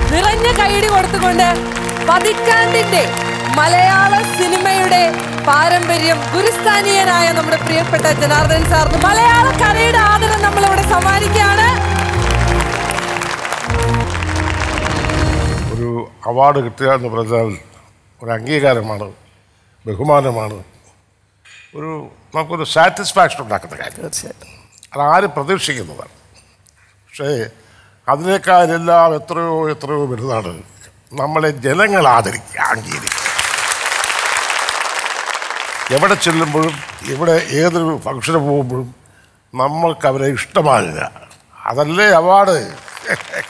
നിറഞ്ഞ കൈയടി കൊടുത്തുകൊണ്ട് പതിറ്റാണ്ടിന്റെ മലയാള സിനിമയുടെ പാരമ്പര്യം ഗുരുസ്ഥാനീയനായ നമ്മുടെ പ്രിയപ്പെട്ട ജനാർദ്ദൻ സാറിന് മലയാള കരയുടെ ആദരം നമ്മൾ ഇവിടെ സമ്മാനിക്കുകയാണ് ഒരു അവാർഡ് കിട്ടുക എന്ന് പറഞ്ഞാൽ ഒരു അംഗീകാരമാണ് ബഹുമാനമാണ് ഒരു നമുക്കൊരു സാറ്റിസ്ഫാക്ഷൻ ഉണ്ടാക്കുന്ന കാര്യം തീർച്ചയായിട്ടും അത് ആരും പ്രതീക്ഷിക്കുന്നതാണ് പക്ഷേ അതിനേക്കാളെല്ലാം എത്രയോ എത്രയോ വലുതാണ് നമ്മളെ ജനങ്ങൾ ആദരിക്കുക അംഗീകരിക്കുക എവിടെ ചെല്ലുമ്പോഴും ഇവിടെ ഏതൊരു ഫംഗ്ഷന് പോകുമ്പോഴും നമ്മൾക്ക് അവരെ ഇഷ്ടമാകുക അതല്ലേ അവാർഡ്